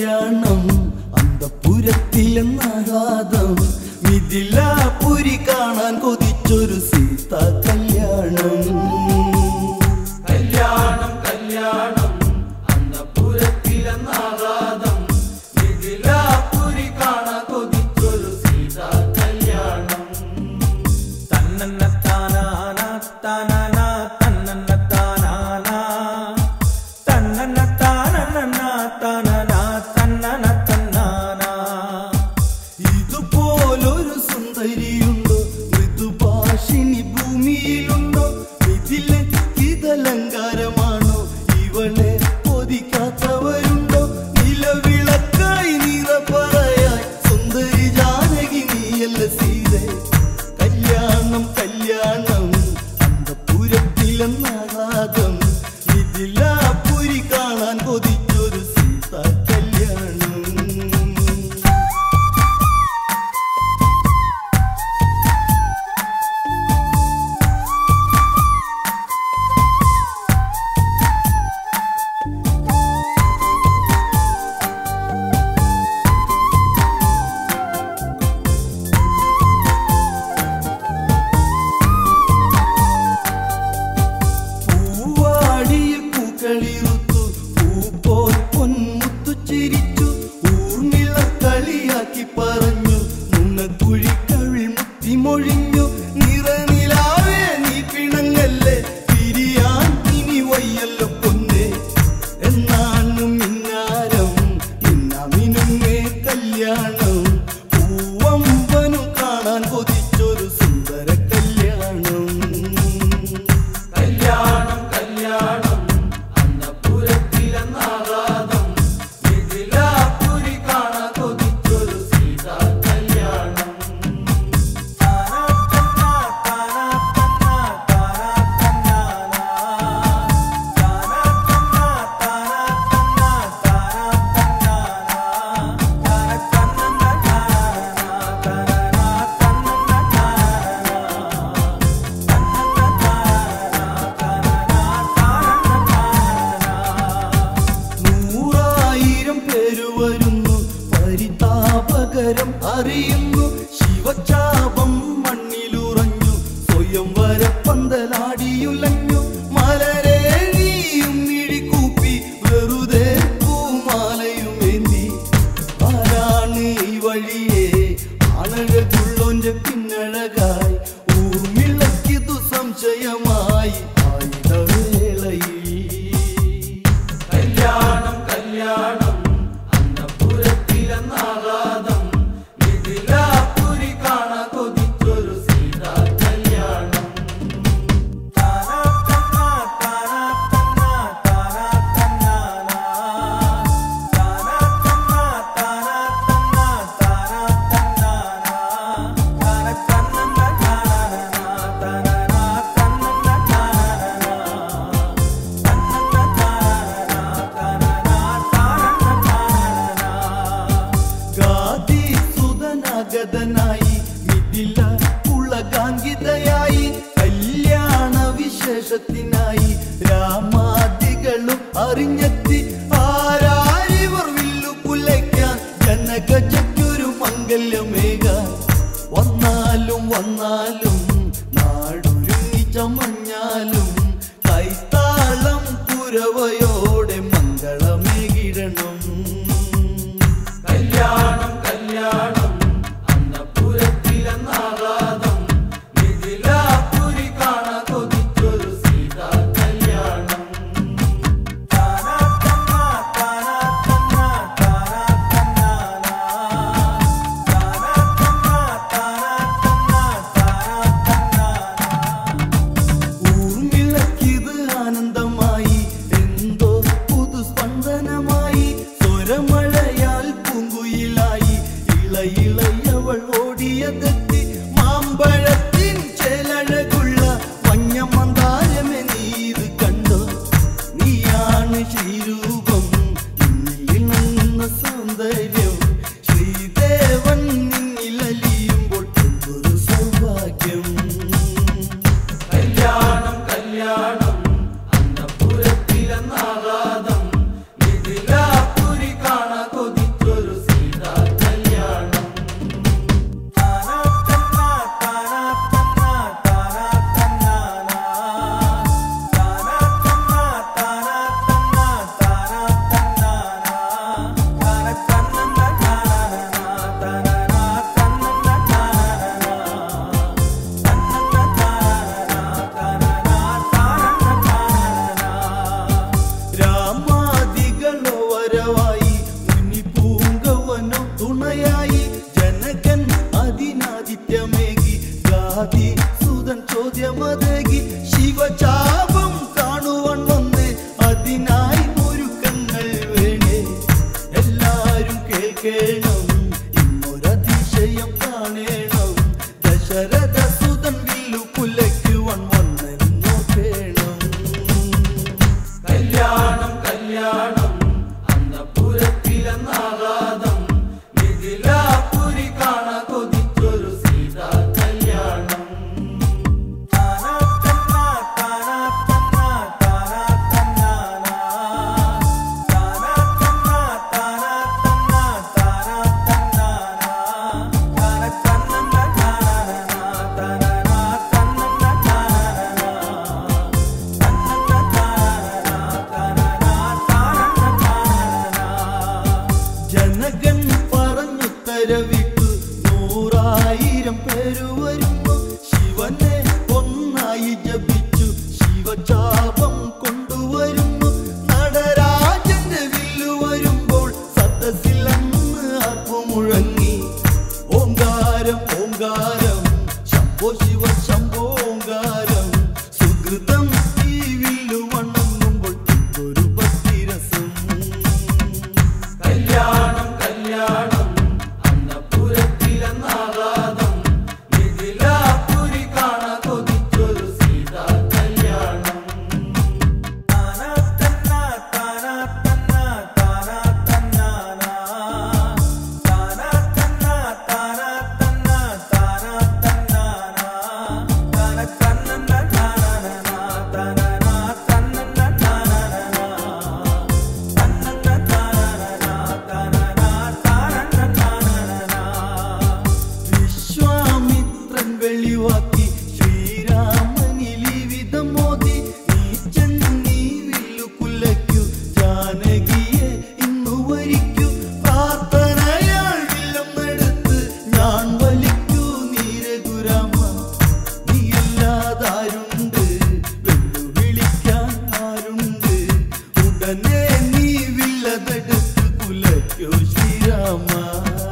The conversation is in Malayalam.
കല്യാണം അന്തപുരത്തിലെന്നാഘാതം മിഥിലാപുരി കാണാൻ കൊതിച്ചൊരു സീത കല്യാണം കല്യാണം കല്യാണം അന്തപുരത്തിലെന്നാഘാതം മിഥിലാപുരി കാണാൻ കൊതിച്ചൊരു സീത കല്യാണം തന്നന്ന താനാന താനാന തന്നന്ന താനാന തന്നന്ന താനന താനന തന്നന തന്നാന ഇതുപോലൊരു സുന്ദരിയുണ്ടോ മൃദുഭാഷിണി ഭൂമിയിലുണ്ടോ ഇതിലെ ഇതലങ്കാരമാണോ ഇവളെ കൊതിക്കാത്തവരുണ്ടോ നിലവിളക്കായി നിറ പറയായി സുന്ദരി ജാനകി നീയല്ല സീതെ കല്യാണം കല്യാണം അന്തപുരത്തിലെന്നാഘാതം ഇതിലാപുരി കാണാൻ കൊതിച്ചൊരു സീത കല്യാണം പൂവാടിയിൽ പൂക്കളിറുത്തു പൂപ്പോൽ പൊന്മുത്തു ചിരിച്ചു ഊർമിള കളിയാക്കി പറഞ്ഞു നുണക്കുഴിക്കവിൾ മുത്തി മൊഴിഞ്ഞു നിറനിലാവേ നീ പിണങ്ങല്ലേ പിരിയാൻ ഇനി വയ്യല്ലോ പൊന്നേ എന്നാലും ഇന്നാരം ഇന്നമിനുങ്ങേ കല്യാണം പൂവമ്പനും കാണാൻ കൊതിച്ചൊരു സുന്ദര കല്യാണം കല്യാണം കല്യാണം അന്നപുരത്തിലെന്നാഘാതം ഇതിലാപുരി കാണാൻ കൊതിച്ചൊരു സീത കല്യാണം നൂറായിരം പേര് വരുന്നു പരിതാപകരം അറിയുന്നു ശിവചാപം മണ്ണിലുറഞ്ഞു സ്വയം വരപ്പന്തലാടിയുലഞ്ഞു മലരെ നീയും മിഴിക്കൂപ്പി വെറുതെ പൂമാലയുമേന്തി ആരാണ് ഈ വഴിയെ ആണഴകുള്ളോന്റെ പിന്നഴകായി ഊർമിളക്കിതു സംശയമായി ആയുധവേളയിൽ കല്യാണം കല്യാണം അന്നപുരത്തിലെന്നാഘാതം ഇതിലാപുരി കാണാൻ കൊതിച്ചൊരു സീത കല്യാണം ഗാദി സുതനാഗതനായി മിഥില പുളകാങ്കിതയായി കല്യാണ വിശേഷത്തിനായി രാമാദികളും അറിഞ്ഞെത്തി ആരാരിവർ വില്ലു കുലയ്ക്കാൻ ജനകജയ്ക്കൊരു മംഗല്യമേക വന്നാലും വന്നാലും നാടൊരുങ്ങി ചമഞ്ഞാലും കൈത്താളം കുരവയോടെ മംഗളമേകിടണം കല്യാണം കല്യാണം അന്നപുരത്തിലെന്നാഘാതം ഇതിലാപുരി കാണാൻ കൊതിച്ചൊരു സീത കല്യാണം ഊർമിളക്കിത് ആനന്ദമായി എന്തോ പുതുസ്പന്ദനമായി സ്വരമഴയാൽ പൂങ്കുയിലായി ഇളയിളയവൾ ഓടിയതെത്തി മാമ്പഴത്തിൻ ചേലഴകുള്ള മഞ്ഞമന്താരമേ നീ ഇത് കണ്ടോ നീയാണ് ശ്രീരൂപം നിന്നിലിണങ്ങുന്ന സൗന്ദര്യം ശ്രീദേവൻ നിന്നിലലിയുമ്പോൾ എന്തൊരു സൗഭാഗ്യം കല്യാണം കല്യാണം അന്നപുരത്തിലെന്നാഘാതം ഇതിലാപുരി കാണാൻ കൊതി കേൾക്കേണം ഇന്നൊരതിശയം കാണേണം ദശരഥ സുതൻ വില്ലു കുലയ്ക്കുവൻ വന്നെന്നോ കേണം കല്യാണം കല്യാണം അന്നപുരത്തിലെന്നാകാതം മിഥിലാപുരി കാണ കൊതിച്ചൊരു സീതാ കല്യാണം താനാ തന്നാ താനാ തന്നാ താനാ തന്നാനാ താനാ തന്നാ താനാ തന്നാ താനാ തന്നാനാ താന തന്നന്ന താനാനാ താനാനാ തന്നന്ന താനാനാ ജനകൻ പറഞ്ഞു തരവിട്ടു നൂറായിരം പേരു വരുമ്പോ ശിവനെ ഒന്നായി ജപിച്ചു ശിവചാപം കൊണ്ടുവരുന്നു നടരാജന്റെ വില്ലു വരുമ്പോൾ സദസ്സിൽ അന്ന് ആർപ്പു മുഴങ്ങി ഓങ്കാരം ഓങ്കാരം ശംഭോ ശിവ ശംഭോ ഓങ്കാരം സുഹൃതം ഈ വില്ലു വണങ്ങുമ്പോൾ ഒരു ഭക്തിരസം കല്യാണം കല്യാണം അന്നപുരത്തിലെന്നാകാതം മിഥിലാപുരി കാണ കൊതിച്ചൊരു സീതാ കല്യാണം താനാ തന്നാ താനാ തന്നാ താനാ തന്നാനാ താനാ തന്നാ താനാ തന്നാ താനാ തന്നാനാ താന തന്നന്ന താനാനാ താനാനാ തന്നന്ന താനാനാ വിശ്വാമിത്രൻ വെളിവാക്കി ശ്രീരാമനിലി വിധം മോദി നീ ചെന്നീ വില്ലു കുലയ്ക്കു ജാനകിയെ ഇന്നു വരിക്കു പ്രാർത്ഥനയാൾ വില്ലം എടുത്ത് ഞാൻ വലിക്കൂ നീരഘുരാമ നീയല്ലാതാരുണ്ട് വെല്ലു വിളിക്കാൻ ആരുണ്ട് ഉടനെ നീ വില്ലതെടുത്ത് കുലയ്ക്കോ ശ്രീരാമ